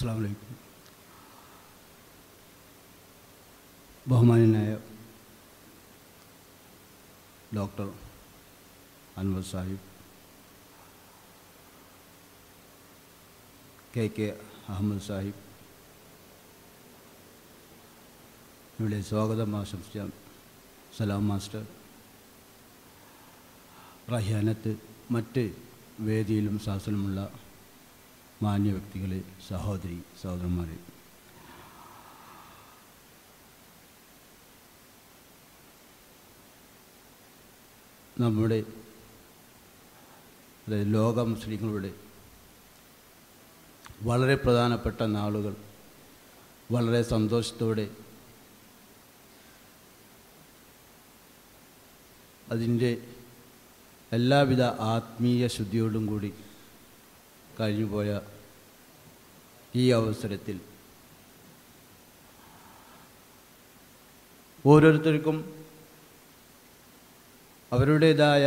അസ്സാം വലൈക്കും ബഹുമാനായ doctor Anwar Sahib K K Ahmed Sahib ഇവിടെ സ്വാഗതം ആശംസിച്ച സലാം മാസ്റ്റർ റഹ്യാനത്ത് മറ്റ് വേദിയിലും ശാസനമുള്ള മാന്യ വ്യക്തികളെ സഹോദരി സഹോദരന്മാരെ നമ്മുടെ അതായത് ലോക മുസ്ലിങ്ങളുടെ വളരെ പ്രധാനപ്പെട്ട നാളുകൾ വളരെ സന്തോഷത്തോടെ അതിൻ്റെ എല്ലാവിധ ആത്മീയ ശുദ്ധിയോടും കൂടി കഴിഞ്ഞുപോയ ഈ അവസരത്തിൽ ഓരോരുത്തർക്കും അവരുടേതായ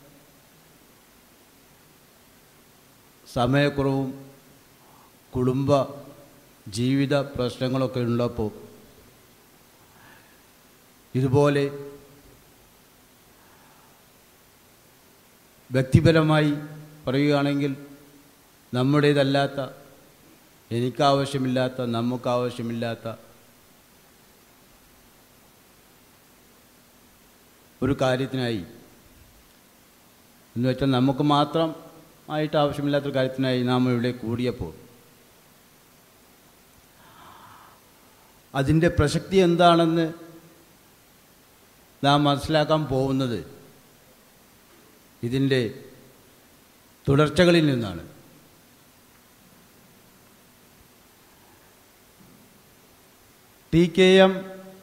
സമയക്കുറവും കുടുംബ ജീവിത പ്രശ്നങ്ങളൊക്കെ ഉള്ളപ്പോൾ ഇതുപോലെ വ്യക്തിപരമായി പറയുകയാണെങ്കിൽ നമ്മുടേതല്ലാത്ത എനിക്കാവശ്യമില്ലാത്ത നമുക്കാവശ്യമില്ലാത്ത ഒരു കാര്യത്തിനായി എന്ന് വെച്ചാൽ നമുക്ക് മാത്രം ആയിട്ട് ആവശ്യമില്ലാത്തൊരു കാര്യത്തിനായി നാം ഇവിടെ കൂടിയപ്പോൾ അതിൻ്റെ പ്രസക്തി എന്താണെന്ന് നാം മനസ്സിലാക്കാൻ പോകുന്നത് ഇതിൻ്റെ തുടർച്ചകളിൽ നിന്നാണ് ടി കെ എം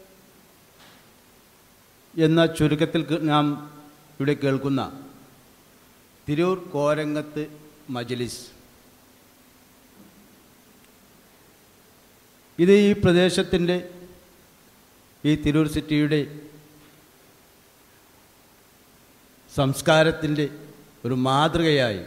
എന്ന ചുരുക്കത്തിൽ കേ- നാം ഇവിടെ കേൾക്കുന്ന തിരൂർ കോരങ്ങത്ത് മജ്ലിസ് ഇത് ഈ പ്രദേശത്തിൻ്റെ ഈ തിരൂർ സിറ്റിയുടെ സംസ്കാരത്തിൻ്റെ ഒരു മാതൃകയായി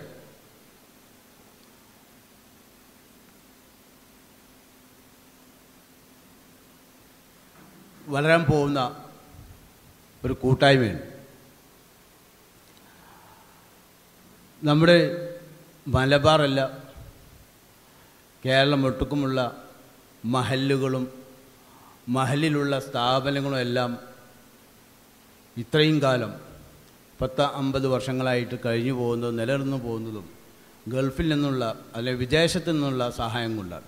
വളരാൻ പോകുന്ന ഒരു കൂട്ടായ്മയാണ് നമ്മുടെ മലബാറല്ല കേരളം ഒട്ടുക്കുമുള്ള മഹല്ലുകളും മഹലിലുള്ള സ്ഥാപനങ്ങളും എല്ലാം ഇത്രയും കാലം പത്ത് അമ്പത് വർഷങ്ങളായിട്ട് കഴിഞ്ഞു പോകുന്നതും നിലനിന്ന് പോകുന്നതും ഗൾഫിൽ നിന്നുള്ള അല്ലെങ്കിൽ വിദേശത്തു നിന്നുള്ള സഹായം കൊണ്ടാണ്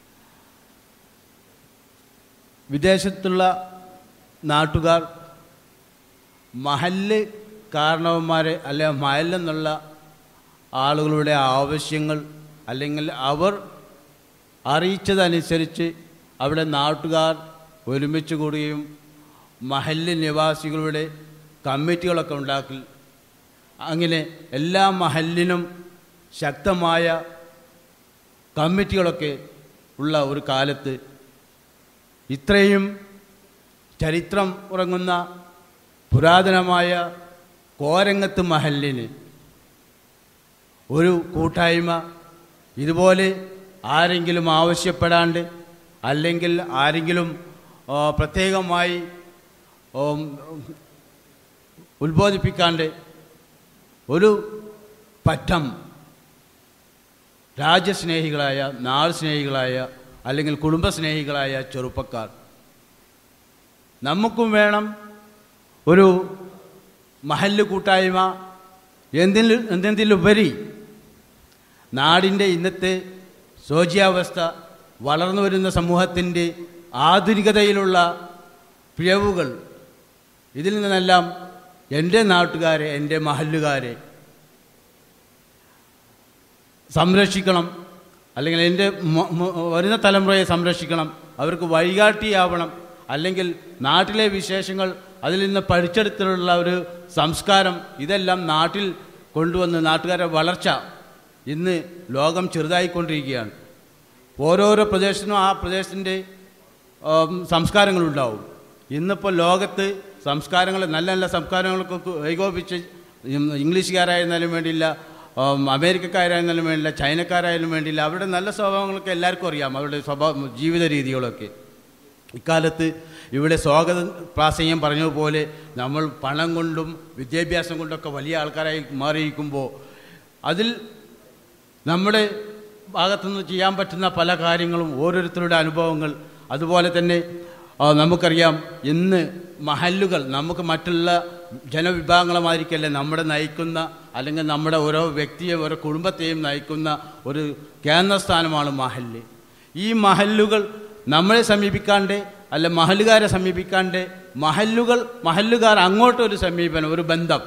വിദേശത്തുള്ള നാട്ടുകാർ മഹല്ല് കാരണവന്മാരെ അല്ലെ മഹലിൽ നിന്നുള്ള ആളുകളുടെ ആവശ്യങ്ങൾ അല്ലെങ്കിൽ അവർ അറിയിച്ചതനുസരിച്ച് അവിടെ നാട്ടുകാർ ഒരുമിച്ച് കൂടുകയും മഹല്ല് നിവാസികളുടെ കമ്മിറ്റികളൊക്കെ ഉണ്ടാക്കി അങ്ങനെ എല്ലാ മഹല്ലിനും ശക്തമായ കമ്മിറ്റികളൊക്കെ ഉള്ള ഒരു കാലത്ത് ഇത്രയും ചരിത്രം ഉറങ്ങുന്ന പുരാതനമായ കോരങ്ങത്ത് മഹലിന് ഒരു കൂട്ടായ്മ ഇതുപോലെ ആരെങ്കിലും ആവശ്യപ്പെടാണ്ട് അല്ലെങ്കിൽ ആരെങ്കിലും ആ, പ്രത്യേകമായി ഉം, ഉത്ബോധിപ്പിക്കാണ്ട് ഒരു പറ്റം രാജ്യസ്നേഹികളായ നാട് സ്നേഹികളായ അല്ലെങ്കിൽ കുടുംബസ്നേഹികളായ ചെറുപ്പക്കാർ നമുക്കും വേണം ഒരു മഹല്ല് കൂട്ടായ്മ എന്തിൽ എന്തെന്തിലുപരി നാടിൻ്റെ ഇന്നത്തെ ശോച്യാവസ്ഥ വളർന്നു വരുന്ന സമൂഹത്തിൻ്റെ ആധുനികതയിലുള്ള പിഴവുകൾ ഇതിൽ നിന്നെല്ലാം എൻ്റെ നാട്ടുകാരെ എൻ്റെ മഹല്ലുകാരെ സംരക്ഷിക്കണം അല്ലെങ്കിൽ എൻ്റെ മ- മ- വരുന്ന തലമുറയെ സംരക്ഷിക്കണം അവർക്ക് വഴികാട്ടിയാവണം അല്ലെങ്കിൽ നാട്ടിലെ വിശേഷങ്ങൾ അതിൽ നിന്ന് പഠിച്ചെടുത്തിട്ടുള്ള ഒരു സംസ്കാരം ഇതെല്ലാം നാട്ടിൽ കൊണ്ടുവന്ന് നാട്ടുകാരുടെ വളർച്ച ഇന്ന് ലോകം ചെറുതായിക്കൊണ്ടിരിക്കുകയാണ് ഓരോരോ പ്രദേശത്തിനും ആ പ്രദേശത്തിൻ്റെ ഉം, സംസ്കാരങ്ങളുണ്ടാവും ഇന്നിപ്പോൾ ലോകത്ത് സംസ്കാരങ്ങൾ നല്ല നല്ല സംസ്കാരങ്ങൾക്കൊക്കെ ഏകോപിച്ച് ഉം, ഇംഗ്ലീഷുകാരായിരുന്നാലും വേണ്ടിയില്ല ഉം, അമേരിക്കക്കാരായാലും വേണ്ടില്ല ചൈനക്കാരായാലും വേണ്ടിയില്ല അവരുടെ നല്ല സ്വഭാവങ്ങളൊക്കെ എല്ലാവർക്കും അറിയാം അവരുടെ സ്വഭാവ ജീവിത രീതികളൊക്കെ ഇക്കാലത്ത് ഇവിടെ സ്വാഗത പ്രാസംഗം പറഞ്ഞതുപോലെ നമ്മൾ പണം കൊണ്ടും വിദ്യാഭ്യാസം കൊണ്ടൊക്കെ വലിയ ആൾക്കാരായി മാറിയിരിക്കുമ്പോൾ അതിൽ നമ്മുടെ ഭാഗത്തുനിന്ന് ചെയ്യാൻ പറ്റുന്ന പല കാര്യങ്ങളും ഓരോരുത്തരുടെ അനുഭവങ്ങൾ അതുപോലെ തന്നെ ആ, നമുക്കറിയാം ഇന്ന് മഹല്ലുകൾ നമുക്ക് മറ്റുള്ള ജനവിഭാഗങ്ങളുമായിരിക്കല്ലേ നമ്മുടെ നയിക്കുന്ന അല്ലെങ്കിൽ നമ്മുടെ ഓരോ വ്യക്തിയെയും ഓരോ കുടുംബത്തെയും നയിക്കുന്ന ഒരു കേന്ദ്രസ്ഥാനമാണ് മഹല്ല് ഈ മഹല്ലുകൾ നമ്മളെ സമീപിക്കാണ്ട് അല്ല മഹല്ലുകാരെ സമീപിക്കാണ്ട് മഹല്ലുകൾ മഹല്ലുകാർ അങ്ങോട്ടൊരു സമീപനം ഒരു ബന്ധം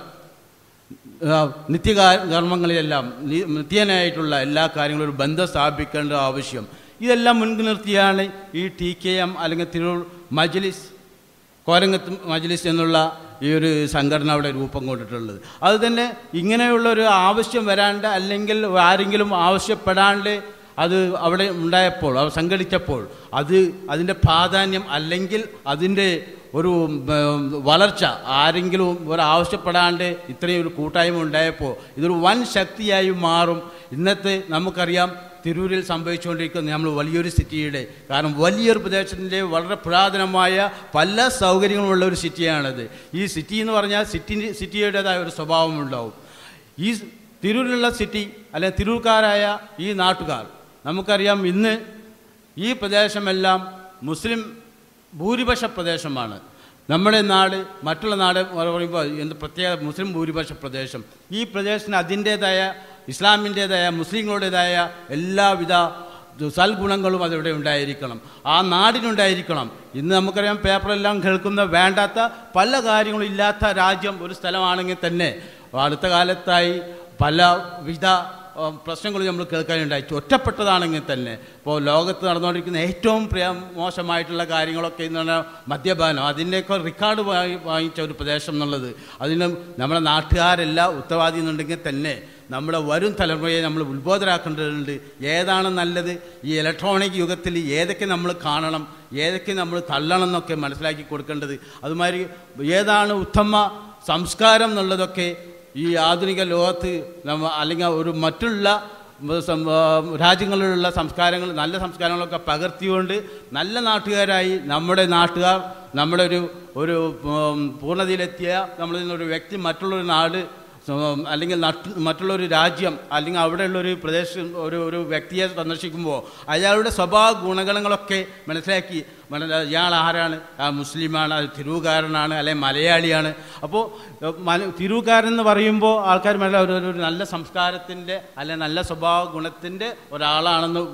ആ, നിത്യകാ കർമ്മങ്ങളിലെല്ലാം നി- നിത്യനായിട്ടുള്ള എല്ലാ കാര്യങ്ങളും ഒരു ബന്ധം സ്ഥാപിക്കേണ്ട ആവശ്യം ഇതെല്ലാം മുൻകി നിർത്തിയാണ് ഈ ടി കെ എം അല്ലെങ്കിൽ തിരൂർ മജ്ലിസ് കോരങ്ങത്ത് മജ്ലിസ് എന്നുള്ള ഈ ഒരു സംഘടന അവിടെ രൂപം കൊണ്ടിട്ടുള്ളത് അത് തന്നെ ഇങ്ങനെയുള്ള ഒരു ആവശ്യം വരാണ്ട് അല്ലെങ്കിൽ ആരെങ്കിലും ആവശ്യപ്പെടാണ്ട് അത് അവിടെ ഉണ്ടായപ്പോൾ അത് സംഘടിച്ചപ്പോൾ അത് അതിൻ്റെ പ്രാധാന്യം അല്ലെങ്കിൽ അതിൻ്റെ ഒരു ഉം, വളർച്ച ആരെങ്കിലും ഒരു ആവശ്യപ്പെടാണ്ട് ഇത്രയും ഒരു കൂട്ടായ്മ ഉണ്ടായപ്പോൾ ഇതൊരു വൻ ശക്തിയായി മാറും ഇന്നത്തെ നമുക്കറിയാം തിരൂരിൽ സംഭവിച്ചുകൊണ്ടിരിക്കുന്ന നമ്മൾ വലിയൊരു സിറ്റിയുടെ കാരണം വലിയൊരു പ്രദേശത്തിൻ്റെ വളരെ പുരാതനമായ പല സൗകര്യങ്ങളുമുള്ള ഒരു സിറ്റിയാണത് ഈ സിറ്റി എന്ന് പറഞ്ഞാൽ സിറ്റി സിറ്റിയുടേതായ ഒരു സ്വഭാവം ഉണ്ടാവും ഈ തിരൂരിലുള്ള സിറ്റി അല്ലെ തിരൂർക്കാരായ ഈ നാട്ടുകാർ നമുക്കറിയാം ഇന്ന് ഈ പ്രദേശമെല്ലാം മുസ്ലിം ഭൂരിപക്ഷ പ്രദേശമാണ് നമ്മുടെ നാട് മറ്റുള്ള നാട് പറയുമ്പോൾ എന്ത് പ്രത്യേക മുസ്ലിം ഭൂരിപക്ഷ പ്രദേശം ഈ പ്രദേശത്തിന് അതിൻ്റേതായ ഇസ്ലാമിൻ്റേതായ മുസ്ലിങ്ങളുടേതായ എല്ലാവിധ സൽഗുണങ്ങളും അതിവിടെ ഉണ്ടായിരിക്കണം ആ നാടിനുണ്ടായിരിക്കണം ഇന്ന് നമുക്കറിയാം പേപ്പറെല്ലാം കേൾക്കുന്ന വേണ്ടാത്ത പല കാര്യങ്ങളും ഇല്ലാത്ത രാജ്യം ഒരു സ്ഥലമാണെങ്കിൽ തന്നെ അടുത്ത കാലത്തായി പലവിധ ഉം, പ്രശ്നങ്ങൾ നമ്മൾ കേൾക്കാനുണ്ടായി ഒറ്റപ്പെട്ടതാണെങ്കിൽ തന്നെ ഇപ്പോൾ ലോകത്ത് നടന്നുകൊണ്ടിരിക്കുന്ന ഏറ്റവും പ്രിയ മോശമായിട്ടുള്ള കാര്യങ്ങളൊക്കെ എന്ന് പറഞ്ഞാൽ മദ്യപാനം അതിൻ്റെയൊക്കെ റെക്കോർഡ് വാങ്ങി വാങ്ങിച്ച ഒരു പ്രദേശം എന്നുള്ളത് അതിന് നമ്മുടെ നാട്ടുകാരെല്ലാം ഉത്തരവാദി എന്നുണ്ടെങ്കിൽ തന്നെ നമ്മുടെ വരും തലമുറയെ നമ്മൾ ഉത്ബോധരാക്കേണ്ടതുണ്ട് ഏതാണ് നല്ലത് ഈ ഇലക്ട്രോണിക് യുഗത്തിൽ ഏതൊക്കെ നമ്മൾ കാണണം ഏതൊക്കെ നമ്മൾ തള്ളണം എന്നൊക്കെ മനസ്സിലാക്കി കൊടുക്കേണ്ടത് അതുമാതിരി ഏതാണ് ഉത്തമ സംസ്കാരം എന്നുള്ളതൊക്കെ ഈ ആധുനിക ലോകത്ത് നമ്മ അല്ലെങ്കിൽ ഒരു മറ്റുള്ള സം- ആ, രാജ്യങ്ങളിലുള്ള സംസ്കാരങ്ങൾ നല്ല സംസ്കാരങ്ങളൊക്കെ പകർത്തിക്കൊണ്ട് നല്ല നാട്ടുകാരായി നമ്മുടെ നാട്ടുകാർ നമ്മുടെ ഒരു ഒരു ഉം, പൂർണ്ണതയിലെത്തിയ നമ്മളിൽ നിന്നൊരു വ്യക്തി മറ്റുള്ളൊരു നാട് ഉം, അല്ലെങ്കിൽ നട്ട് മറ്റുള്ളൊരു രാജ്യം അല്ലെങ്കിൽ അവിടെയുള്ളൊരു പ്രദേശം ഒരു ഒരു വ്യക്തിയെ സന്ദർശിക്കുമ്പോൾ അയാളുടെ സ്വഭാവ ഗുണഗണങ്ങളൊക്കെ മനസ്സിലാക്കി മന- ഇയാൾ ആരാണ് ആ മുസ്ലിമാണ് അത് തിരുവുകാരനാണ് അല്ലെങ്കിൽ മലയാളിയാണ് അപ്പോൾ മല തിരുവുകാരൻ എന്ന് പറയുമ്പോൾ ആൾക്കാർ മനസ്സിലാവും ഒരു- ഒരു നല്ല സംസ്കാരത്തിൻ്റെ അല്ലെ നല്ല സ്വഭാവ ഗുണത്തിൻ്റെ ഒരാളാണെന്ന്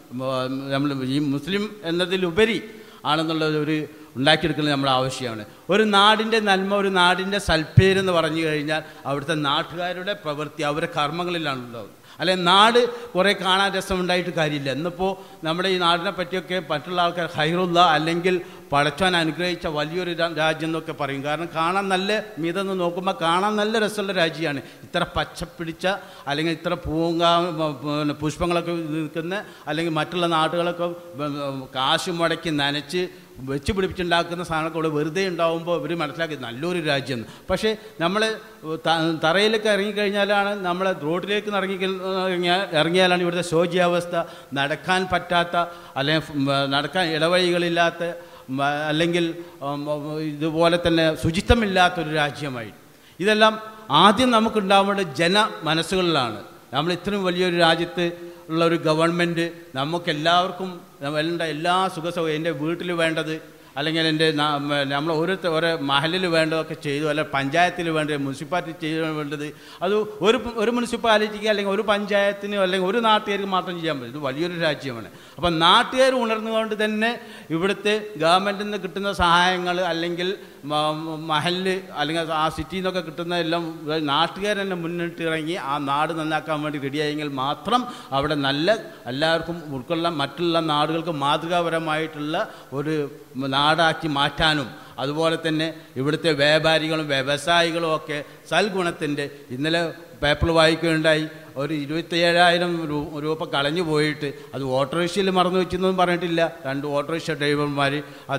നമ്മൾ ഈ മുസ്ലിം എന്നതിലുപരി ആണെന്നുള്ള ഒരു ഉണ്ടാക്കിയെടുക്കുന്നത് നമ്മുടെ ആവശ്യമാണ് ഒരു നാടിൻ്റെ നന്മ ഒരു നാടിൻ്റെ സൽപ്പേരെന്ന് പറഞ്ഞു കഴിഞ്ഞാൽ അവിടുത്തെ നാട്ടുകാരുടെ പ്രവൃത്തി അവരുടെ കർമ്മങ്ങളിലാണ് ഉണ്ടാവുന്നത് അല്ലെ നാട് കുറേ കാണാൻ രസമുണ്ടായിട്ട് കാര്യമില്ല ഇന്നിപ്പോൾ നമ്മുടെ ഈ നാടിനെ പറ്റിയൊക്കെ മറ്റുള്ള ആൾക്കാർ ഹൈറുള്ള അല്ലെങ്കിൽ പടച്ചാൻ അനുഗ്രഹിച്ച വലിയൊരു രാ- രാജ്യം എന്നൊക്കെ പറയും കാരണം കാണാൻ നല്ല മിതെന്ന് നോക്കുമ്പോൾ കാണാൻ നല്ല രസമുള്ള രാജ്യമാണ് ഇത്ര പച്ചപ്പിടിച്ച അല്ലെങ്കിൽ ഇത്ര പൂങ്കാ മ- പിന്നെ പുഷ്പങ്ങളൊക്കെ നിൽക്കുന്ന അല്ലെങ്കിൽ മറ്റുള്ള നാടുകളൊക്കെ വ- വ- കാശ് മുടക്കി നനച്ച് വെച്ച് പിടിപ്പിച്ചുണ്ടാക്കുന്ന സാധനമൊക്കെ ഇവിടെ വെറുതെ ഉണ്ടാവുമ്പോൾ ഇവർ മനസ്സിലാക്കി നല്ലൊരു രാജ്യം പക്ഷേ നമ്മൾ തറയിലേക്ക് ഇറങ്ങിക്കഴിഞ്ഞാലാണ് നമ്മൾ റോഡിലേക്ക് ഇറങ്ങി ഇറങ്ങിയാൽ ഇറങ്ങിയാലാണ് ഇവിടുത്തെ ശോച്യാവസ്ഥ നടക്കാൻ പറ്റാത്ത അല്ലെങ്കിൽ നടക്കാൻ ഇടവഴികളില്ലാത്ത മ- അല്ലെങ്കിൽ ഉം, ഇതുപോലെ തന്നെ ശുചിത്വമില്ലാത്തൊരു രാജ്യമായി ഇതെല്ലാം ആദ്യം നമുക്കുണ്ടാവേണ്ടത് ജന മനസ്സുകളിലാണ് നമ്മൾ ഇത്രയും വലിയൊരു രാജ്യത്ത് ഉള്ള ഒരു ഗവൺമെൻറ് നമുക്കെല്ലാവർക്കും വേണ്ട എല്ലാ സുഖസൗകര്യം എൻ്റെ വീട്ടിൽ വേണ്ടത് അല്ലെങ്കിൽ എൻ്റെ നമ്മൾ ഓരോരുത്തർ ഓരോ മഹലിൽ വേണ്ടതൊക്കെ ചെയ്തു അല്ല പഞ്ചായത്തിൽ വേണ്ടത് മുനിസിപ്പാലിറ്റി ചെയ്യാൻ വേണ്ടത് അത് ഒരു ഒരു മുനിസിപ്പാലിറ്റിക്ക് അല്ലെങ്കിൽ ഒരു പഞ്ചായത്തിന് അല്ലെങ്കിൽ ഒരു നാട്ടുകാർക്ക് മാത്രം ചെയ്യാൻ പറ്റും ഇത് വലിയൊരു രാജ്യമാണ് അപ്പം നാട്ടുകാർ ഉണർന്നുകൊണ്ട് തന്നെ ഇവിടുത്തെ ഗവൺമെൻറ്റിൽ നിന്ന് കിട്ടുന്ന സഹായങ്ങൾ അല്ലെങ്കിൽ മ- മഹല് അല്ലെങ്കിൽ ആ സിറ്റിയിൽ നിന്നൊക്കെ കിട്ടുന്ന എല്ലാം നാട്ടുകാർ തന്നെ മുന്നിട്ട് ഇറങ്ങി ആ നാട് നന്നാക്കാൻ വേണ്ടി റെഡിയായെങ്കിൽ മാത്രം അവിടെ നല്ല എല്ലാവർക്കും ഉൾക്കൊള്ളാൻ മറ്റുള്ള നാടുകൾക്ക് മാതൃകാപരമായിട്ടുള്ള ഒരു നാടാക്കി മാറ്റാനും അതുപോലെ തന്നെ ഇവിടുത്തെ വ്യാപാരികളും വ്യവസായികളും ഒക്കെ സൽഗുണത്തിൻ്റെ ഇന്നലെ പേപ്പർ വായിക്കുകയുണ്ടായി ഒരു ഇരുപത്തിയേഴായിരം രൂ- രൂപ കളഞ്ഞു പോയിട്ട് അത് ഓട്ടോറിക്ഷയിൽ മറന്നു വെച്ചെന്നൊന്നും പറഞ്ഞിട്ടില്ല രണ്ട് ഓട്ടോറിക്ഷ ഡ്രൈവർമാർ അത്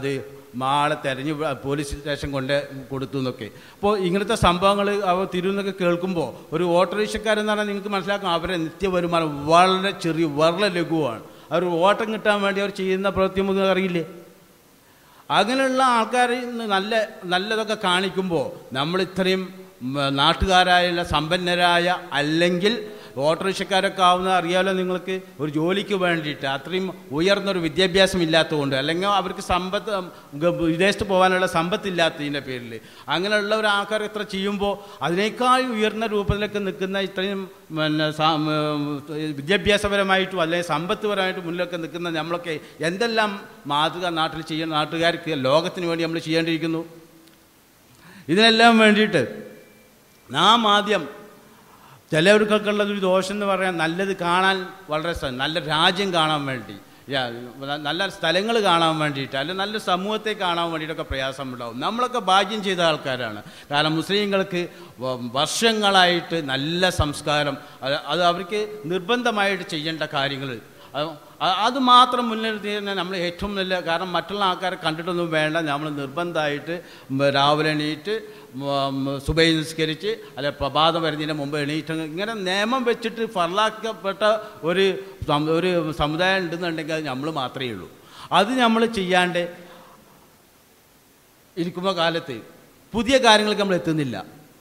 ആളെ തെരഞ്ഞു വ- പോലീസ് സ്റ്റേഷൻ കൊണ്ട് കൊടുത്തു എന്നൊക്കെ അപ്പോൾ ഇങ്ങനത്തെ സംഭവങ്ങൾ അവർ തിരുവെന്നൊക്കെ കേൾക്കുമ്പോൾ ഒരു ഓട്ടോറിക്ഷക്കാരെന്ന് പറഞ്ഞാൽ നിങ്ങൾക്ക് മനസ്സിലാക്കാം അവരുടെ നിത്യവരുമാനം വളരെ ചെറിയ വളരെ ലഘുവാണ് അവർ ഓട്ടം കിട്ടാൻ വേണ്ടി അവർ ചെയ്യുന്ന പ്രവൃത്തിയൊന്നും അറിയില്ലേ അങ്ങനെയുള്ള ആൾക്കാർ നല്ല നല്ലതൊക്കെ കാണിക്കുമ്പോൾ നമ്മൾ ഇത്രയും ഉം, നാട്ടുകാരായുള്ള സമ്പന്നരായ അല്ലെങ്കിൽ ഓട്ടോറിക്ഷക്കാരൊക്കെ ആവുന്ന അറിയാമല്ലോ നിങ്ങൾക്ക് ഒരു ജോലിക്ക് വേണ്ടിയിട്ട് അത്രയും ഉയർന്നൊരു വിദ്യാഭ്യാസം ഇല്ലാത്തതുകൊണ്ട് അല്ലെങ്കിൽ അവർക്ക് സമ്പത്ത് ഉം, ഗ- വിദേശത്ത് പോകാനുള്ള സമ്പത്തില്ലാത്തതിൻ്റെ പേരിൽ അങ്ങനെയുള്ള ഒരു ആൾക്കാർ ഇത്ര ചെയ്യുമ്പോൾ അതിനേക്കാൾ ഉയർന്ന രൂപത്തിലൊക്കെ നിൽക്കുന്ന ഇത്രയും പിന്നെ സാ- ഉം, വിദ്യാഭ്യാസപരമായിട്ടും അല്ലെങ്കിൽ സമ്പത്തുപരമായിട്ടും മുന്നിലൊക്കെ നിൽക്കുന്ന നമ്മളൊക്കെ എന്തെല്ലാം മാതൃക നാട്ടിൽ ചെയ്യുന്ന നാട്ടുകാർക്ക് ലോകത്തിന് വേണ്ടി നമ്മൾ ചെയ്യേണ്ടിയിരിക്കുന്നു ഇതിനെല്ലാം വേണ്ടിയിട്ട് നാം ആദ്യം ചിലവർക്കൊക്കെയുള്ള ഒരു ദോഷം എന്ന് പറയാൻ നല്ലത് കാണാൻ വളരെ സ- നല്ല രാജ്യം കാണാൻ വേണ്ടി യാ, നല്ല സ്ഥലങ്ങൾ കാണാൻ വേണ്ടിയിട്ട് അല്ലെങ്കിൽ നല്ല സമൂഹത്തെ കാണാൻ വേണ്ടിയിട്ടൊക്കെ പ്രയാസമുണ്ടാവും നമ്മളൊക്കെ ഭാഗ്യം ചെയ്ത ആൾക്കാരാണ് കാരണം മുസ്ലിങ്ങൾക്ക് വ- വർഷങ്ങളായിട്ട് നല്ല സംസ്കാരം അത് അത് അവർക്ക് നിർബന്ധമായിട്ട് ചെയ്യേണ്ട കാര്യങ്ങൾ അത് അ- അത് മാത്രം മുൻനിർത്തി തന്നെ നമ്മൾ ഏറ്റവും നല്ല കാരണം മറ്റുള്ള ആൾക്കാരെ കണ്ടിട്ടൊന്നും വേണ്ട നമ്മൾ നിർബന്ധമായിട്ട് ഉം രാവിലെ എണീറ്റ് സുബൈ നിസ്കരിച്ച് അല്ലെ പ്രഭാതം വരുന്നതിന് മുമ്പ് എണീറ്റ് ഇങ്ങനെ നിയമം വെച്ചിട്ട് ഫർലാക്കപ്പെട്ട ഒരു സം- ഒരു സമുദായം ഉണ്ടെന്നുണ്ടെങ്കിൽ അത് നമ്മൾ മാത്രമേ ഉള്ളൂ അത് നമ്മൾ ചെയ്യാണ്ട് ഇരിക്കുന്ന കാലത്ത് പുതിയ കാര്യങ്ങൾക്ക് നമ്മൾ എത്തുന്നില്ല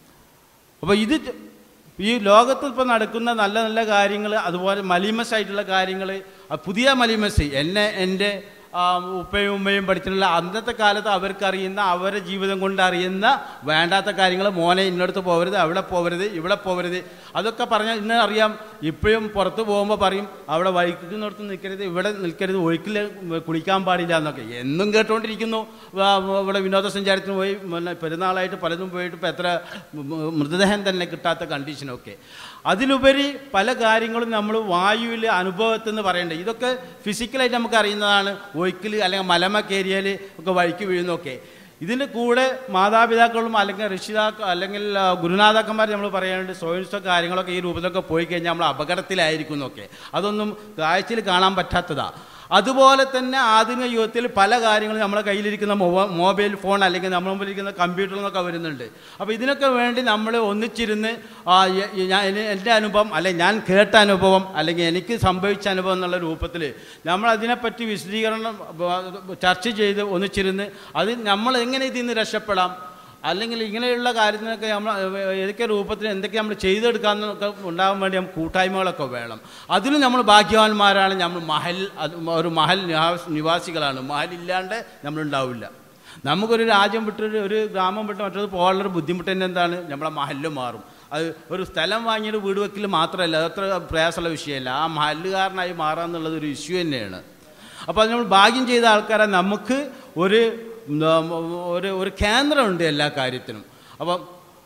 അപ്പോൾ ഇത് ച- ഈ ലോകത്ത് ഇപ്പോൾ നടക്കുന്ന നല്ല നല്ല കാര്യങ്ങൾ അതുപോലെ മലീമസ് ആയിട്ടുള്ള കാര്യങ്ങൾ പുതിയ മലീമസ് എന്നെ എൻ്റെ ആ, ഉപ്പയും ഉമ്മയും പഠിച്ചിട്ടുള്ള അന്നത്തെ കാലത്ത് അവർക്കറിയുന്ന അവരുടെ ജീവിതം കൊണ്ട് അറിയുന്ന വേണ്ടാത്ത കാര്യങ്ങൾ മോനെ ഇന്നടത്ത് പോകരുത് അവിടെ പോകരുത് ഇവിടെ പോകരുത് അതൊക്കെ പറഞ്ഞാൽ ഇന്ന് അറിയാം ഇപ്പോഴും പുറത്ത് പോകുമ്പോൾ പറയും അവിടെ വഴിക്കുന്നിടത്ത് നിൽക്കരുത് ഇവിടെ നിൽക്കരുത് ഒഴുക്കിൽ കുളിക്കാൻ പാടില്ല എന്നൊക്കെ എന്നും കേട്ടുകൊണ്ടിരിക്കുന്നു ആ, ഇവിടെ വിനോദസഞ്ചാരത്തിന് പോയി പിന്നെ പെരുന്നാളായിട്ട് പലതും പോയിട്ട് ഇപ്പോൾ എത്ര മ- മൃതദേഹം തന്നെ കിട്ടാത്ത കണ്ടീഷനൊക്കെ അതിലുപരി പല കാര്യങ്ങളും നമ്മൾ വായുവിൽ അനുഭവത്തിൽ നിന്ന് പറയേണ്ടത് ഇതൊക്കെ ഫിസിക്കലായിട്ട് നമുക്ക് അറിയുന്നതാണ് ഒഴുക്കിൽ അല്ലെങ്കിൽ മലമ കയറിയാൽ ഒക്കെ വഴിക്ക് വീഴുന്നൊക്കെ ഇതിൻ്റെ കൂടെ മാതാപിതാക്കളും അല്ലെങ്കിൽ രക്ഷിതാക്കൾ അല്ലെങ്കിൽ ആ, ഗുരുനാഥാക്കന്മാർ നമ്മൾ പറയാനുണ്ട് സ്വയംസ കാര്യങ്ങളൊക്കെ ഈ രൂപത്തിലൊക്കെ പോയി കഴിഞ്ഞാൽ നമ്മൾ അപകടത്തിലായിരിക്കും എന്നൊക്കെ അതൊന്നും കാഴ്ചയിൽ കാണാൻ പറ്റാത്തതാ അതുപോലെ തന്നെ ആധുനിക യുഗത്തിൽ പല കാര്യങ്ങളും നമ്മളെ കയ്യിലിരിക്കുന്ന മൊബ- മൊബൈൽ ഫോൺ അല്ലെങ്കിൽ നമ്മുടെ മുമ്പിലിരിക്കുന്ന കമ്പ്യൂട്ടർ എന്നൊക്കെ വരുന്നുണ്ട് അപ്പോൾ ഇതിനൊക്കെ വേണ്ടി നമ്മൾ ഒന്നിച്ചിരുന്ന് ആ, എ- എ- ഞാൻ എനി- എൻ്റെ അനുഭവം അല്ലെങ്കിൽ ഞാൻ കേട്ട അനുഭവം അല്ലെങ്കിൽ എനിക്ക് സംഭവിച്ച അനുഭവം എന്നുള്ള രൂപത്തിൽ നമ്മൾ അതിനെപ്പറ്റി വിശദീകരണം ബ- ചർച്ച ചെയ്ത് ഒന്നിച്ചിരുന്ന് അത് നമ്മൾ എങ്ങനെ ഇതിൽ നിന്ന് രക്ഷപ്പെടാം അല്ലെങ്കിൽ ഇങ്ങനെയുള്ള കാര്യത്തിനൊക്കെ നമ്മൾ ഏതൊക്കെ രൂപത്തിൽ എന്തൊക്കെ നമ്മൾ ചെയ്തെടുക്കാമെന്നൊക്കെ ഉണ്ടാകാൻ വേണ്ടി നമുക്ക് കൂട്ടായ്മകളൊക്കെ വേണം അതിലും നമ്മൾ ഭാഗ്യവാന്മാരാണ് നമ്മൾ മഹൽ അത് ഒരു മഹൽ നിവാസ- നിവാസികളാണ് മഹൽ ഇല്ലാണ്ട് നമ്മളുണ്ടാവില്ല നമുക്കൊരു രാജ്യം വിട്ട് ഒരു ഗ്രാമം വിട്ട് മറ്റൊരു പോകാനുള്ളൊരു ബുദ്ധിമുട്ട് തന്നെ എന്താണ് നമ്മളെ മഹല് മാറും അത് ഒരു സ്ഥലം വാങ്ങിയൊരു വീട് വെക്കൽ മാത്രമല്ല അതത്ര പ്രയാസമുള്ള വിഷയമല്ല ആ മഹല്ലുകാരനായി മാറുക എന്നുള്ളത് ഒരു ഇഷ്യൂ തന്നെയാണ് അപ്പോൾ അത് നമ്മൾ ഭാഗ്യം ചെയ്ത ആൾക്കാരെ നമുക്ക് ഒരു ഉം, ഒരു ഒരു കേന്ദ്രമുണ്ട് എല്ലാ കാര്യത്തിനും അപ്പം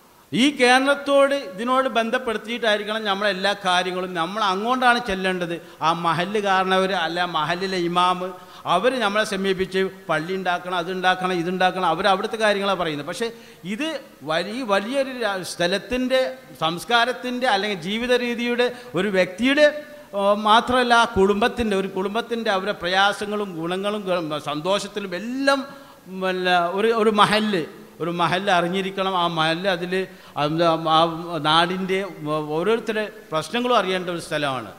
ഈ കേന്ദ്രത്തോട് ഇതിനോട് ബന്ധപ്പെടുത്തിയിട്ടായിരിക്കണം നമ്മളെല്ലാ കാര്യങ്ങളും നമ്മൾ അങ്ങോട്ടാണ് ചെല്ലേണ്ടത് ആ മഹല്ല് കാരണവർ അല്ല മഹല്ലിലെ ഇമാമ് അവർ നമ്മളെ സമീപിച്ച് പള്ളി ഉണ്ടാക്കണം അതുണ്ടാക്കണം ഇതുണ്ടാക്കണം അവർ അവിടുത്തെ കാര്യങ്ങളാണ് പറയുന്നത് പക്ഷേ ഇത് വലിയ വലിയൊരു രാ- സ്ഥലത്തിൻ്റെ സംസ്കാരത്തിൻ്റെ അല്ലെങ്കിൽ ജീവിത രീതിയുടെ ഒരു വ്യക്തിയുടെ ഓ, മാത്രമല്ല ആ കുടുംബത്തിൻ്റെ ഒരു കുടുംബത്തിൻ്റെ അവരുടെ പ്രയാസങ്ങളും ഗുണങ്ങളും ഗ- സന്തോഷത്തിലും എല്ലാം പിന്നെ ഒരു ഒരു മഹല്ല് ഒരു മഹല്ല് അറിഞ്ഞിരിക്കണം ആ മഹല്ല് അതിൽ ആ നാടിൻ്റെ ഓരോരുത്തരുടെ പ്രശ്നങ്ങളും അറിയേണ്ട ഒരു സ്ഥലമാണ്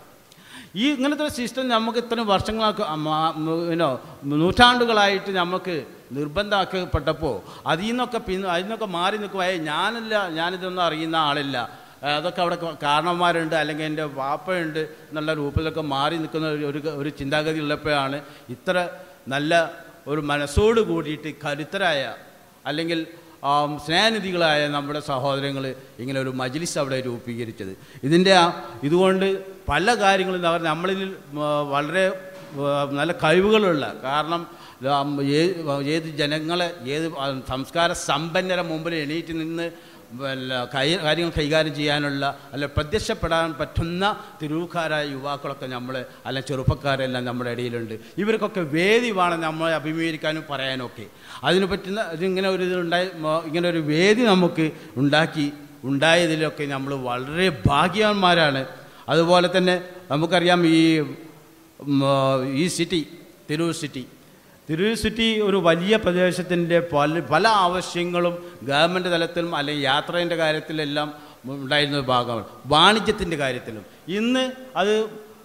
ഈ ഇങ്ങനത്തെ ഒരു സിസ്റ്റം നമുക്ക് ഇത്രയും വർഷങ്ങളൊക്കെ യുനോ നൂറ്റാണ്ടുകളായിട്ട് നമുക്ക് നിർബന്ധമാക്കപ്പെട്ടപ്പോൾ അതിൽ നിന്നൊക്കെ പിന്നെ അതിൽ നിന്നൊക്കെ മാറി നിൽക്കുമ്പോൾ "ഏയ് ഞാനല്ല ഞാനിതൊന്നും അറിയുന്ന ആളില്ല ഏഹ് അതൊക്കെ അവിടെ കാരണന്മാരുണ്ട് അല്ലെങ്കിൽ എൻ്റെ വാപ്പയുണ്ട് എന്നുള്ള രൂപത്തിലൊക്കെ മാറി നിൽക്കുന്ന ഒരു- ഒരു ഒരു ചിന്താഗതി ഉള്ളപ്പോഴാണ് ഇത്ര നല്ല ഒരു മനസ്സോട് കൂടിയിട്ട് കരുത്തരായ അല്ലെങ്കിൽ ആം, സ്നേഹനിധികളായ നമ്മുടെ സഹോദരങ്ങൾ ഇങ്ങനെ ഒരു മജ്ലിസ് അവിടെ രൂപീകരിച്ചത് ഇതിൻ്റെ ആ ഇതുകൊണ്ട് പല കാര്യങ്ങളും അവർ നമ്മളിൽ ആ, വളരെ ആ, നല്ല കഴിവുകളുള്ള കാരണം ആ, ഏ- ഏത് ജനങ്ങളെ ഏത് ആ, സംസ്കാര സമ്പന്നരെ മുമ്പിൽ എണീറ്റ് നിന്ന് വല്ല കൈ കാര്യങ്ങൾ കൈകാര്യം ചെയ്യാനുള്ള അല്ല പ്രത്യക്ഷപ്പെടാൻ പറ്റുന്ന തിരുവുക്കാരായ യുവാക്കളൊക്കെ നമ്മൾ അല്ല ചെറുപ്പക്കാരെല്ലാം നമ്മുടെ ഇടയിലുണ്ട് ഇവർക്കൊക്കെ വേദി വേണം നമ്മളെ അഭിമുഖീകരിക്കാനും പറയാനും ഒക്കെ അതിന് പറ്റുന്ന ഇതിങ്ങനെ ഒരു ഇതുണ്ടായി മ- ഇങ്ങനെ ഒരു വേദി നമുക്ക് ഉണ്ടാക്കി ഉണ്ടായതിലൊക്കെ നമ്മൾ വളരെ ഭാഗ്യവാന്മാരാണ് അതുപോലെ തന്നെ നമുക്കറിയാം ഈ ഉം, ഈ city Tirur city Tirur city ഒരു വലിയ പ്രദേശത്തിൻ്റെ പല പല ആവശ്യങ്ങളും ഗവൺമെൻറ് തലത്തിലും അല്ലെങ്കിൽ യാത്രേൻ്റെ കാര്യത്തിലെല്ലാം ഉണ്ടായിരുന്ന ഒരു ഭാഗമാണ് വാണിജ്യത്തിൻ്റെ കാര്യത്തിലും ഇന്ന് അത്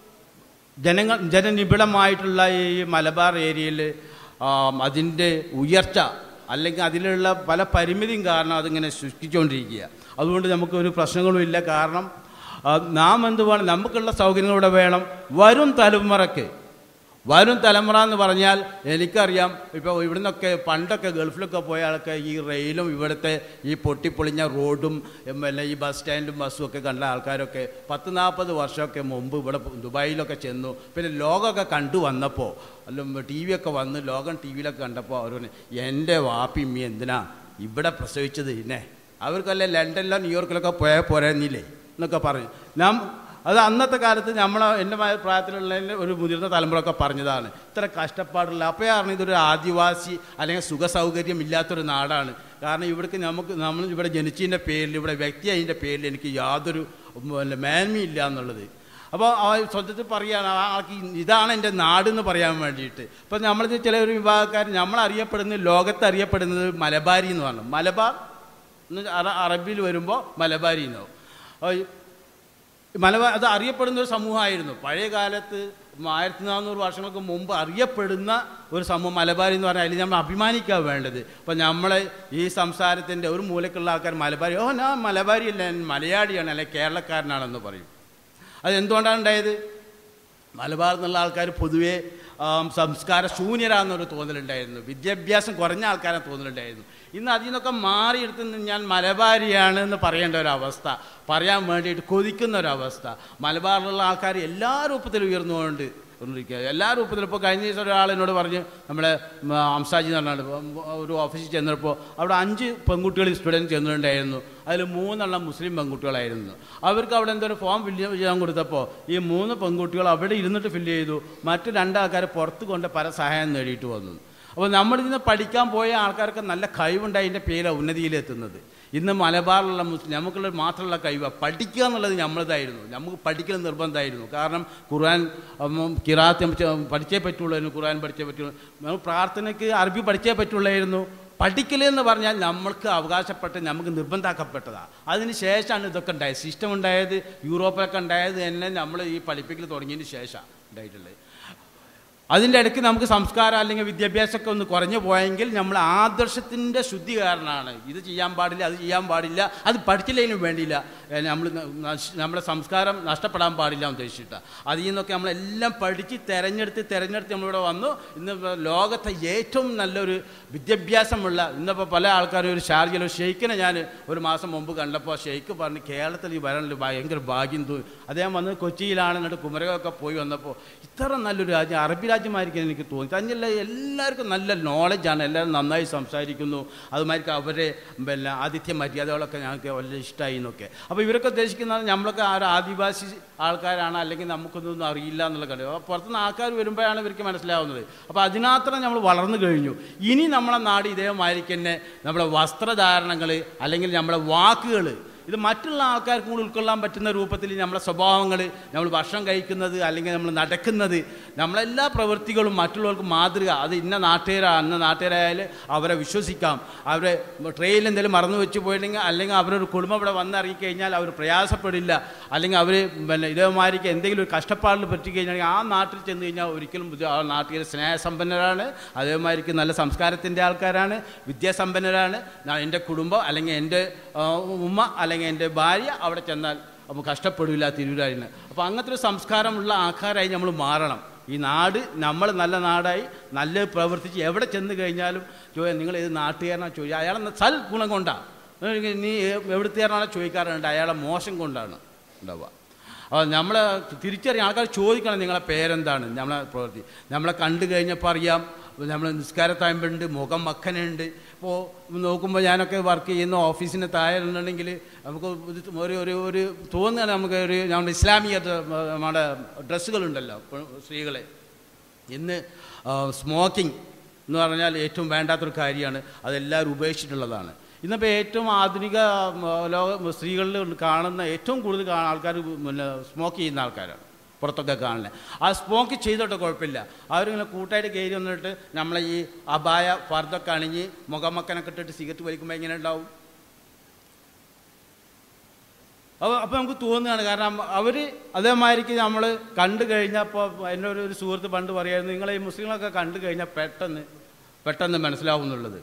ജനങ്ങൾ ജനനിബിഡമായിട്ടുള്ള ഈ മലബാർ ഏരിയയിൽ അതിൻ്റെ ഉയർച്ച അല്ലെങ്കിൽ അതിലുള്ള പല പരിമിതിയും കാരണം അതിങ്ങനെ സൃഷ്ടിച്ചുകൊണ്ടിരിക്കുക അതുകൊണ്ട് നമുക്കൊരു പ്രശ്നങ്ങളും ഇല്ല കാരണം ആ, നാം എന്ത് വേണം നമുക്കുള്ള സൗകര്യങ്ങളിവിടെ വേണം വരും തലമുറയ്ക്ക് വരും തലമുറ എന്ന് പറഞ്ഞാൽ എനിക്കറിയാം ഇപ്പോൾ ഇവിടുന്നൊക്കെ പണ്ടൊക്കെ ഗൾഫിലൊക്കെ പോയ ആൾക്ക് ഈ റെയിലും ഇവിടുത്തെ ഈ പൊട്ടിപ്പൊളിഞ്ഞ റോഡും ഉം, പിന്നെ ഈ ബസ് സ്റ്റാൻഡും ബസ്സും ഒക്കെ കണ്ട ആൾക്കാരൊക്കെ പത്ത് നാൽപ്പത് വർഷമൊക്കെ മുമ്പ് ഇവിടെ ദുബായിലൊക്കെ ചെന്നു പിന്നെ ലോകമൊക്കെ കണ്ടു വന്നപ്പോൾ അല്ല ടി വി ഒക്കെ വന്ന് ലോകം ടി വിയിലൊക്കെ കണ്ടപ്പോൾ അവർ പറഞ്ഞു എൻ്റെ വാപ്പിമ്മി എന്തിനാ ഇവിടെ പ്രസവിച്ചത് പിന്നെ അവർക്കല്ലേ ലണ്ടനിലോ ന്യൂയോർക്കിലൊക്കെ പോയാൽ പോരാന്നില്ലേ എന്നൊക്കെ പറഞ്ഞു നാം അത് അന്നത്തെ കാലത്ത് നമ്മൾ എൻ്റെ മ- പ്രായത്തിലുള്ള ഒരു മുതിർന്ന തലമുറയൊക്കെ പറഞ്ഞതാണ് ഇത്ര കഷ്ടപ്പാടുള്ള അപ്പോഴാണ് ഇതൊരു ആദിവാസി അല്ലെങ്കിൽ സുഖ സൗകര്യം ഇല്ലാത്തൊരു നാടാണ് കാരണം ഇവിടേക്ക് നമുക്ക് നമ്മൾ ഇവിടെ ജനിച്ചതിൻ്റെ പേരിൽ ഇവിടെ വ്യക്തി അതിൻ്റെ പേരിൽ എനിക്ക് യാതൊരു പിന്നെ മേന്മയില്ല എന്നുള്ളത് അപ്പോൾ ആ സ്വന്തത്തിൽ പറയുകയാണ് ആ ആൾക്ക് ഇതാണ് എൻ്റെ നാടെന്ന് പറയാൻ വേണ്ടിയിട്ട് ഇപ്പം നമ്മളിത് ചില ഒരു വിഭാഗക്കാർ നമ്മൾ അറിയപ്പെടുന്നത് ലോകത്ത് അറിയപ്പെടുന്നത് മലബാരി എന്ന് പറഞ്ഞു മലബാർ എന്ന് അറ- അറബിയിൽ വരുമ്പോൾ മലബാരി എന്നാവും ആ, ഈ മലബാർ അത് അറിയപ്പെടുന്ന ഒരു സമൂഹമായിരുന്നു പഴയ കാലത്ത് ആയിരത്തി നാനൂറ് വർഷങ്ങൾക്ക് മുമ്പ് അറിയപ്പെടുന്ന ഒരു സമൂഹം മലബാരി എന്ന് പറഞ്ഞാൽ അതിൽ നമ്മൾ അഭിമാനിക്കാൻ വേണ്ടത് അപ്പം നമ്മളെ ഈ സംസാരത്തിൻ്റെ ഒരു മൂലക്കുള്ള ആൾക്കാർ മലബാരി ഓ ഞാൻ മലബാരി അല്ല ഞാൻ മലയാളിയാണ് അല്ലെ കേരളക്കാരനാണെന്ന് പറയും അത് എന്തുകൊണ്ടാണ് ഉണ്ടായത് മലബാർ എന്നുള്ള ആൾക്കാർ പൊതുവേ ആം, സംസ്കാര ശൂന്യരാന്നൊരു തോന്നലുണ്ടായിരുന്നു വിദ്യാഭ്യാസം കുറഞ്ഞ ആൾക്കാരെ തോന്നലുണ്ടായിരുന്നു ഇന്ന് അതിൽ നിന്നൊക്കെ മാറിയെടുത്ത് നിന്ന് ഞാൻ മലബാരിയാണ് എന്ന് പറയേണ്ട ഒരു അവസ്ഥ പറയാൻ വേണ്ടിയിട്ട് കൊതിക്കുന്ന ഒരു അവസ്ഥ മലബാറിലുള്ള ആൾക്കാർ എല്ലാ രൂപത്തിലും ഉയർന്നുകൊണ്ട് കൊണ്ടിരിക്കുക എല്ലാ രൂപത്തിലും ഇപ്പോൾ കഴിഞ്ഞ ദിവസം ഒരാൾ എന്നോട് പറഞ്ഞ് നമ്മുടെ ഉം, അംസാജി എന്ന് പറഞ്ഞാൽ ഒരു ഓഫീസിൽ ചെന്നപ്പോൾ അവിടെ അഞ്ച് പെൺകുട്ടികൾ സ്റ്റുഡൻറ്റ് ചെന്നിട്ടുണ്ടായിരുന്നു അതിൽ മൂന്നെണ്ണം മുസ്ലിം പെൺകുട്ടികളായിരുന്നു അവർക്ക് അവിടെ എന്തോ ഒരു ഫോം ഫില്ല് ചെയ്യാൻ കൊടുത്തപ്പോൾ ഈ മൂന്ന് പെൺകുട്ടികൾ അവിടെ ഇരുന്നിട്ട് ഫില്ല് ചെയ്തു മറ്റ് രണ്ടാൾക്കാർ പുറത്ത് കൊണ്ട് പല സഹായം നേടിയിട്ട് വന്നു അപ്പോൾ നമ്മളിന്ന് പഠിക്കാൻ പോയ ആൾക്കാർക്ക് നല്ല കഴിവുണ്ട് അതിൻ്റെ പേര് ഉന്നതിയിലെത്തുന്നത് ഇന്ന് മലബാറിലുള്ള മുസ്ലിം നമുക്കുള്ള മാത്രമുള്ള കഴിവ് പഠിക്കുക എന്നുള്ളത് നമ്മളതായിരുന്നു നമുക്ക് പഠിക്കൽ നിർബന്ധമായിരുന്നു കാരണം ഖുർആൻ ഉം, കിറാത്ത് നമുക്ക് പഠിച്ചേ പറ്റുള്ളൂ ഖുർആൻ പഠിച്ചേ പറ്റുള്ളൂ നമുക്ക് പ്രാർത്ഥനയ്ക്ക് അറബി പഠിച്ചേ പറ്റുള്ളായിരുന്നു പഠിക്കൽ എന്ന് പറഞ്ഞാൽ നമ്മൾക്ക് അവകാശപ്പെട്ട് നമുക്ക് നിർബന്ധമാക്കപ്പെട്ടതാണ് അതിന് ശേഷമാണ് ഇതൊക്കെ ഉണ്ടായത് സിസ്റ്റം ഉണ്ടായത് യൂറോപ്പിലൊക്കെ ഉണ്ടായത് തന്നെ നമ്മൾ ഈ പഠിപ്പിക്കൽ തുടങ്ങിയതിന് ശേഷമാണ് ഉണ്ടായിട്ടുള്ളത് അതിൻ്റെ ഇടയ്ക്ക് നമുക്ക് സംസ്കാരം അല്ലെങ്കിൽ വിദ്യാഭ്യാസമൊക്കെ ഒന്ന് കുറഞ്ഞു പോയെങ്കിൽ നമ്മൾ ആദർശത്തിൻ്റെ ശുദ്ധി കാരണമാണ് ഇത് ചെയ്യാൻ പാടില്ല അത് ചെയ്യാൻ പാടില്ല അത് പഠിച്ചില്ലെങ്കിലും വേണ്ടിയില്ല ഏ, നമ്മൾ ന- നശ്- നമ്മുടെ സംസ്കാരം നഷ്ടപ്പെടാൻ പാടില്ല എന്ന് ഉദ്ദേശിച്ചിട്ട് അതിൽ നിന്നൊക്കെ നമ്മളെല്ലാം പഠിച്ച് തിരഞ്ഞെടുത്ത് തിരഞ്ഞെടുത്ത് നമ്മളിവിടെ വന്നു ഇന്ന് ഇപ്പൊ ലോകത്തെ ഏറ്റവും നല്ലൊരു വിദ്യാഭ്യാസമുള്ള ഇന്നിപ്പോൾ പല ആൾക്കാരും ഒരു ഷാർജയിൽ ഒരു ഷെയ്ക്കിനെ ഞാൻ ഒരു മാസം മുമ്പ് കണ്ടപ്പോൾ ഷെയ്ക്ക് പറഞ്ഞ് കേരളത്തിൽ ഈ വരാനുള്ള ഭയങ്കര ഭാഗ്യം തോന്നി അദ്ദേഹം വന്ന് കൊച്ചിയിലാണ് എന്നിട്ട് കുമരകമൊക്കെ പോയി വന്നപ്പോൾ ഇത്ര നല്ലൊരു രാജ്യം അറബി രാജ്യമായിരിക്കും എനിക്ക് തോന്നി തന്നെയല്ല എല്ലാവർക്കും നല്ല നോളജാണ് എല്ലാവരും നന്നായി സംസാരിക്കുന്നു അതുമാതിരിക്കും അവരെ പിന്നെ ആതിഥ്യ മര്യാദകളൊക്കെ ഞങ്ങൾക്ക് വളരെ ഇഷ്ടമായി എന്നൊക്കെ അപ്പോൾ ഇവരൊക്കെ ഉദ്ദേശിക്കുന്നത് നമ്മളൊക്കെ ആ ഒരു ആദിവാസി ആൾക്കാരാണ് അല്ലെങ്കിൽ നമുക്കൊന്നും അറിയില്ല എന്നുള്ള കാര്യം അപ്പോൾ പുറത്തുനിന്ന് ആൾക്കാർ വരുമ്പോഴാണ് ഇവർക്ക് മനസ്സിലാവുന്നത് അപ്പോൾ അതിനകത്രം നമ്മൾ വളർന്നു കഴിഞ്ഞു ഇനി നമ്മളെ നാട് ഇതേമാതിരിക്ക് തന്നെ നമ്മുടെ വസ്ത്രധാരണങ്ങൾ അല്ലെങ്കിൽ നമ്മുടെ വാക്കുകൾ ഇത് മറ്റുള്ള ആൾക്കാർക്കും കൂടി ഉൾക്കൊള്ളാൻ പറ്റുന്ന രൂപത്തിൽ നമ്മുടെ സ്വഭാവങ്ങൾ നമ്മൾ ഭക്ഷണം കഴിക്കുന്നത് അല്ലെങ്കിൽ നമ്മൾ നടക്കുന്നത് നമ്മളെല്ലാ പ്രവൃത്തികളും മറ്റുള്ളവർക്ക് മാതൃക അത് ഇന്ന നാട്ടുകാരാ അന്ന നാട്ടുകാരായാൽ അവരെ വിശ്വസിക്കാം അവരെ ട്രെയിനിൽ എന്തെങ്കിലും മറന്നു വെച്ച് പോയിട്ടുണ്ടെങ്കിൽ അല്ലെങ്കിൽ അവരൊരു കുടുംബം ഇവിടെ വന്നിറങ്ങിക്കഴിഞ്ഞാൽ അവർ പ്രയാസപ്പെടില്ല അല്ലെങ്കിൽ അവർ പിന്നെ ഇതേമാതിരിക്ക് എന്തെങ്കിലും ഒരു കഷ്ടപ്പാടിൽ പറ്റി കഴിഞ്ഞാൽ ആ നാട്ടിൽ ചെന്ന് കഴിഞ്ഞാൽ ഒരിക്കലും ബുദ്ധി- ആ നാട്ടിൽ സ്നേഹസമ്പന്നരാണ് അതേമാതിരിക്ക് നല്ല സംസ്കാരത്തിൻ്റെ ആൾക്കാരാണ് വിദ്യാസമ്പന്നരാണ് ഞാൻ എൻ്റെ കുടുംബം അല്ലെങ്കിൽ എൻ്റെ ആ, ഉമ്മ അല്ലെങ്കിൽ എൻ്റെ ഭാര്യ അവിടെ ചെന്നാൽ അപ്പോൾ കഷ്ടപ്പെടില്ല തിരൂരായിന് അപ്പോൾ അങ്ങനത്തെ ഒരു സംസ്കാരമുള്ള ആൾക്കാരായി നമ്മൾ മാറണം ഈ നാട് നമ്മൾ നല്ല നാടായി നല്ല പ്രവർത്തിച്ച് എവിടെ ചെന്ന് കഴിഞ്ഞാലും ചോദിയാൽ നിങ്ങൾ ഏത് നാട്ടുകാരനാണ് ചോദിക്കുക അയാളെ സൽ ഗുണം കൊണ്ടാണ് നീ എവിടുത്തുകാരനാണോ ചോദിക്കാറുണ്ട് അയാളെ മോശം കൊണ്ടാണ് ഉണ്ടാവുക അപ്പോൾ നമ്മൾ തിരിച്ചറിയാൻ ആൾക്കാർ ചോദിക്കണം നിങ്ങളെ പേരെന്താണ് നമ്മളെ പ്രവൃത്തി നമ്മളെ കണ്ടു കഴിഞ്ഞപ്പോൾ അറിയാം നമ്മൾ നിസ്കാരത്തായമ്പുണ്ട് മുഖം മക്കനുണ്ട് ഇപ്പോൾ നോക്കുമ്പോൾ ഞാനൊക്കെ വർക്ക് ചെയ്യുന്ന ഓഫീസിന് താഴെ ഉണ്ടെങ്കിൽ നമുക്ക് ഇത് ഒരു ഒരു ഒരു തോന്നുകയാണ് നമുക്ക് ഒരു നമ്മുടെ ഇസ്ലാമിക ഡ്ര- നമ്മുടെ ഡ്രസ്സുകളുണ്ടല്ലോ ഇപ്പോൾ സ്ത്രീകളെ ഇന്ന് സ്മോക്കിംഗ് എന്ന് പറഞ്ഞാൽ ഏറ്റവും വേണ്ടാത്തൊരു കാര്യമാണ് അതെല്ലാവരും ഉപേക്ഷിച്ചിട്ടുള്ളതാണ് ഇന്നിപ്പോൾ ഏറ്റവും ആധുനിക ഉം, ലോക സ്ത്രീകളിൽ കാണുന്ന ഏറ്റവും കൂടുതൽ ആൾക്കാർ പിന്നെ സ്മോക്ക് ചെയ്യുന്ന ആൾക്കാരാണ് പുറത്തൊക്കെ കാണുന്നത് ആ സ്പോക്ക് ചെയ്തോട്ടെ കുഴപ്പമില്ല അവരിങ്ങനെ കൂട്ടായിട്ട് കയറി വന്നിട്ട് നമ്മളെ ഈ അപായ ഫർദൊക്കെ അണിഞ്ഞ് മുഖമക്കനൊക്കെ ഇട്ടിട്ട് സിഗരറ്റ് വലിക്കുമ്പോൾ എങ്ങനെ ഉണ്ടാവും അപ്പോൾ അപ്പോൾ നമുക്ക് തോന്നുകയാണ് കാരണം അവർ അതേമാതിരിക്ക് നമ്മൾ കണ്ടു കഴിഞ്ഞപ്പോൾ എൻ്റെ ഒരു ഒരു സുഹൃത്ത് പണ്ട് പറയായിരുന്നു നിങ്ങളെ ഈ മുസ്ലിങ്ങളൊക്കെ കണ്ടു കഴിഞ്ഞാൽ പെട്ടെന്ന് പെട്ടെന്ന് മനസ്സിലാവും എന്നുള്ളത്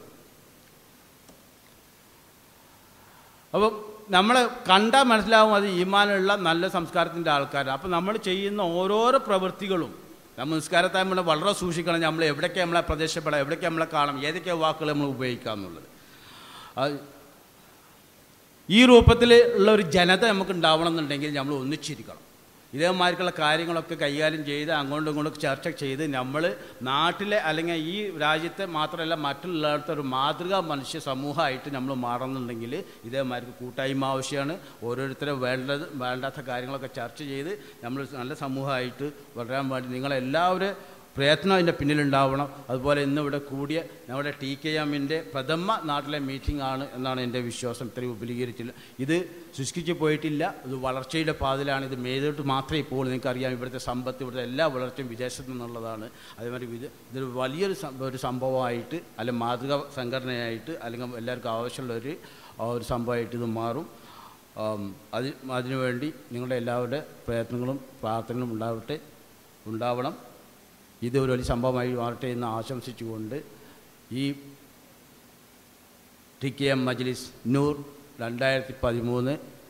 അപ്പം നമ്മൾ കണ്ടാൽ മനസ്സിലാവും അത് ഈമാനുള്ള നല്ല സംസ്കാരത്തിൻ്റെ ആൾക്കാരാണ് അപ്പം നമ്മൾ ചെയ്യുന്ന ഓരോരോ പ്രവൃത്തികളും നമ്മൾ നിസ്കാരത്തെ നമ്മൾ വളരെ സൂക്ഷിക്കണം നമ്മൾ എവിടേക്ക് നമ്മളെ പ്രദേശപ്പെടാം എവിടേക്ക് നമ്മളെ കാണാം ഏതൊക്കെ വാക്കുകൾ നമ്മൾ ഉപയോഗിക്കുക എന്നുള്ളത് അത് ഈ രൂപത്തിൽ ഉള്ള ഒരു ജനത നമുക്ക് ഉണ്ടാവണം എന്നുണ്ടെങ്കിൽ നമ്മൾ ഒന്നിച്ചിരിക്കണം ഇതേമാതിരിക്കുള്ള കാര്യങ്ങളൊക്കെ കൈകാര്യം ചെയ്ത് അങ്ങോട്ടും ഇങ്ങോട്ടും ചർച്ച ചെയ്ത് നമ്മൾ നാട്ടിലെ അല്ലെങ്കിൽ ഈ രാജ്യത്തെ മാത്രമല്ല മറ്റുള്ളിടത്തെ ഒരു മാതൃകാ മനുഷ്യ സമൂഹമായിട്ട് നമ്മൾ മാറുന്നുണ്ടെങ്കിൽ ഇതേമാതിരി കൂട്ടായ്മ ആവശ്യമാണ് ഓരോരുത്തരെ വേണ്ടത് വേണ്ടാത്ത കാര്യങ്ങളൊക്കെ ചർച്ച ചെയ്ത് നമ്മൾ നല്ല സമൂഹമായിട്ട് വളരാൻ വേണ്ടി നിങ്ങളെല്ലാവരും പ്രയത്നം അതിൻ്റെ പിന്നിലുണ്ടാവണം അതുപോലെ ഇന്ന് ഇവിടെ കൂടിയ നമ്മുടെ ടി കെ എമ്മിൻ്റെ പ്രഥമ നാട്ടിലെ മീറ്റിംഗ് ആണ് എന്നാണ് എൻ്റെ വിശ്വാസം ഇത്രയും വിപുലീകരിച്ചില്ല ഇത് ശുഷ്കിച്ച് പോയിട്ടില്ല ഇത് വളർച്ചയുടെ പാതിലാണ് ഇത് മേലോട്ട് മാത്രമേ ഇപ്പോൾ നിങ്ങൾക്കറിയാം ഇവിടുത്തെ സമ്പത്ത് ഇവിടുത്തെ എല്ലാ വളർച്ചയും വിദേശത്തു നിന്നുള്ളതാണ് അതേമാതിരി ഇത് ഇതൊരു വലിയൊരു സം- ഒരു സംഭവമായിട്ട് അല്ലെങ്കിൽ മാതൃക സംഘടനയായിട്ട് അല്ലെങ്കിൽ എല്ലാവർക്കും ആവശ്യമുള്ള ഒരു ആ ഒരു സംഭവമായിട്ട് ഇത് മാറും ആം, അത് അതിനുവേണ്ടി നിങ്ങളുടെ എല്ലാവരുടെ പ്രയത്നങ്ങളും പ്രാർത്ഥനകളും ഉണ്ടാവട്ടെ ഉണ്ടാവണം ഇത് ഒരു വലിയ സംഭവമായി മാറട്ടെ എന്ന് ആശംസിച്ചുകൊണ്ട് ഈ ടി കെ എം മജ്ലിസ് നൂർ രണ്ടായിരത്തി പതിമൂന്ന്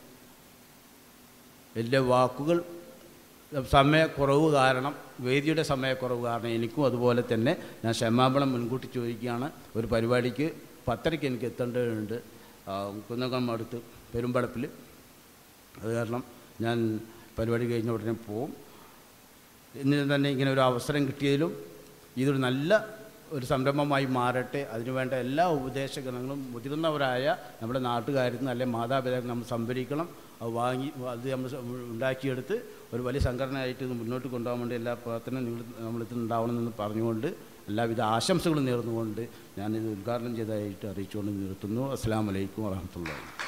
എൻ്റെ വാക്കുകൾ സമയക്കുറവ് കാരണം വേദിയുടെ സമയക്കുറവ് കാരണം എനിക്കും അതുപോലെ തന്നെ ഞാൻ ക്ഷമാപണം മുൻകൂട്ടി ചോദിക്കുകയാണ് ഒരു പരിപാടിക്ക് പത്തരയ്ക്ക് എനിക്ക് എത്തേണ്ടതുണ്ട് ആ, കുന്നകം അടുത്ത് പെരുമ്പടപ്പിൽ അത് കാരണം ഞാൻ പരിപാടി കഴിഞ്ഞ ഉടനെ പോവും ഇന്ന് തന്നെ ഇങ്ങനെ ഒരു അവസരം കിട്ടിയതിലും ഇതൊരു നല്ല ഒരു സംരംഭമായി മാറട്ടെ അതിനുവേണ്ട എല്ലാ ഉപദേശഗണങ്ങളും മുതിർന്നവരായ നമ്മുടെ നാട്ടുകാരിൽ നിന്ന് അല്ലെങ്കിൽ മാതാപിതാക്കൾ നമ്മൾ സംഭരിക്കണം അത് വാങ്ങി അത് നമ്മൾ സ- ഉണ്ടാക്കിയെടുത്ത് ഒരു വലിയ സംഘടനയായിട്ട് ഇത് മുന്നോട്ട് കൊണ്ടുപോകാൻ വേണ്ടി എല്ലാ പ്രവർത്തനവും നിങ്ങൾ നമ്മളിത് ഉണ്ടാവണമെന്ന് പറഞ്ഞുകൊണ്ട് എല്ലാവിധ ആശംസകളും നേർന്നുകൊണ്ട് ഞാനിത് ഉദ്ഘാടനം ചെയ്തതായിട്ട് അറിയിച്ചുകൊണ്ട് നിർത്തുന്നു അസ്സാം വലൈക്കും വാഹമത്തുള്ള